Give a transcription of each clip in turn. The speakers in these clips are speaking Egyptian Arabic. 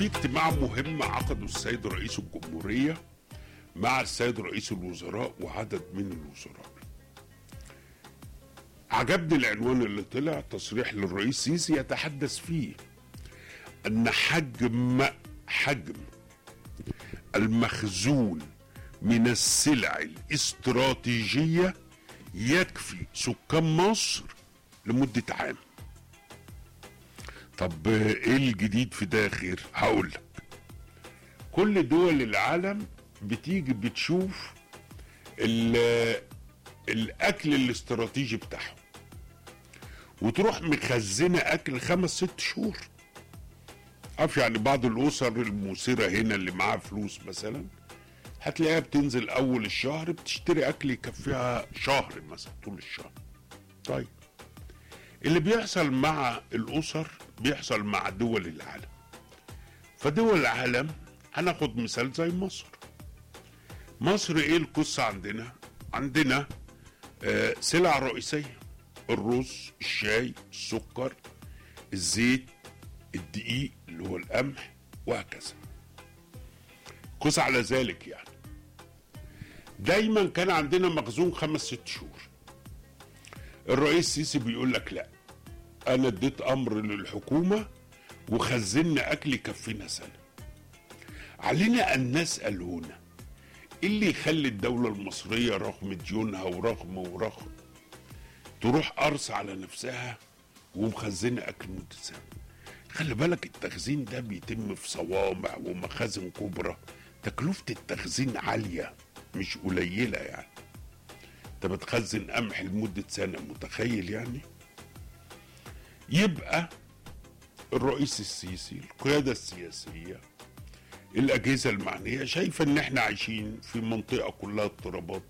في اجتماع مهم عقده السيد رئيس الجمهورية مع السيد رئيس الوزراء وعدد من الوزراء عجبني العنوان اللي طلع تصريح للرئيس سيسي يتحدث فيه ان حجم حجم المخزون من السلع الاستراتيجية يكفي سكان مصر لمدة عام طب ايه الجديد في ده يا خير هقول لك كل دول العالم بتيجي بتشوف ال- الاكل الاستراتيجي بتاعهم وتروح مخزنه اكل خمس ست شهور عارف يعني بعض الاسر المثيره هنا اللي معاها فلوس مثلا هتلاقيها بتنزل اول الشهر بتشتري اكل يكفيها شهر مثلا طول الشهر طيب اللي بيحصل مع الاسر بيحصل مع دول العالم فدول العالم هناخد مثال زي مصر مصر ايه القصه عندنا عندنا آه سلع رئيسيه الرز الشاي السكر الزيت الدقيق اللي هو القمح وهكذا قس على ذلك يعني دايما كان عندنا مخزون خمس ست شهور الرئيس السيسي بيقول لك لا انا اديت امر للحكومه وخزنا اكل يكفينا سنه علينا ان نسال هنا ايه اللي يخلي الدوله المصريه رغم ديونها ورغم ورغم تروح قرص على نفسها ومخزنه اكل مده سنه خلي بالك التخزين ده بيتم في صوامع ومخازن كبرى تكلفه التخزين عاليه مش قليله يعني انت بتخزن قمح لمده سنه متخيل يعني يبقى الرئيس السيسي القياده السياسيه الاجهزه المعنيه شايفه ان احنا عايشين في منطقه كلها اضطرابات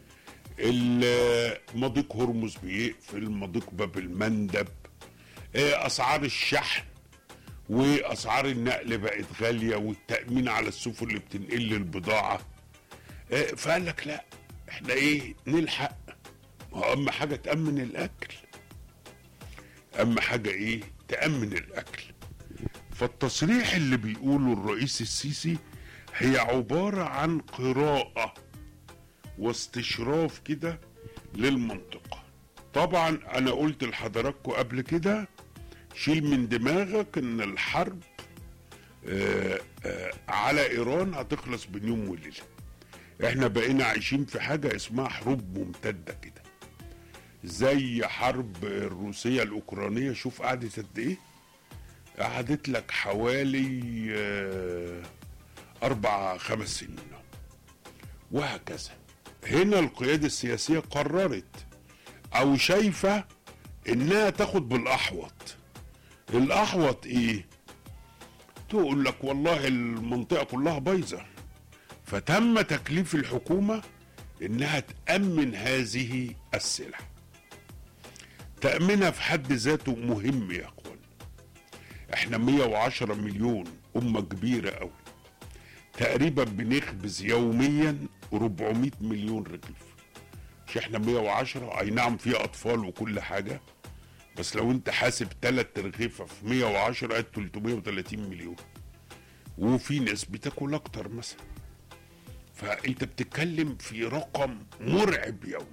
ال- مضيق هرمز بيقفل مضيق باب المندب آه، اسعار الشحن واسعار النقل بقت غاليه والتامين على السفن اللي بتنقل البضاعه آه، فقال لك لا احنا ايه نلحق ما هو اهم حاجه تامن الاكل اهم حاجه ايه تامن الاكل فالتصريح اللي بيقوله الرئيس السيسي هي عباره عن قراءه واستشراف كده للمنطقه طبعا انا قلت لحضراتكم قبل كده شيل من دماغك ان الحرب آه، آه، على ايران هتخلص بين يوم وليله احنا بقينا عايشين في حاجه اسمها حروب ممتده كده زي حرب الروسيه الاوكرانيه شوف قعدت قد ايه قعدت لك حوالي آه، اربع خمس سنين وهكذا هنا القياده السياسيه قررت او شايفه انها تاخد بالاحوط الاحوط ايه تقول لك والله المنطقه كلها بايظه فتم تكليف الحكومه انها تامن هذه السلع تامينها في حد ذاته مهم يا اخوان احنا 110 مليون امه كبيره قوي تقريبا بنخبز يوميا 400 مليون رغيف مش احنا 110 اي نعم في اطفال وكل حاجه بس لو انت حاسب ثلاث رغيفه في 110 قد 330 مليون وفي ناس بتاكل اكتر مثلا فانت بتتكلم في رقم مرعب يوم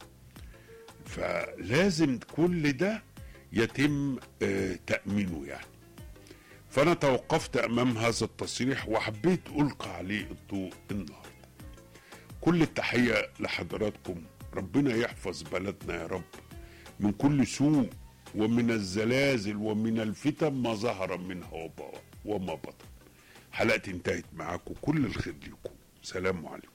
فلازم كل ده يتم آه، تأمينه يعني فأنا توقفت أمام هذا التصريح وحبيت ألقى عليه الضوء النهاردة كل التحية لحضراتكم ربنا يحفظ بلدنا يا رب من كل سوء ومن الزلازل ومن الفتن ما ظهر منها وب- وما بطن حلقتي انتهت معاكم كل الخير لكم سلام عليكم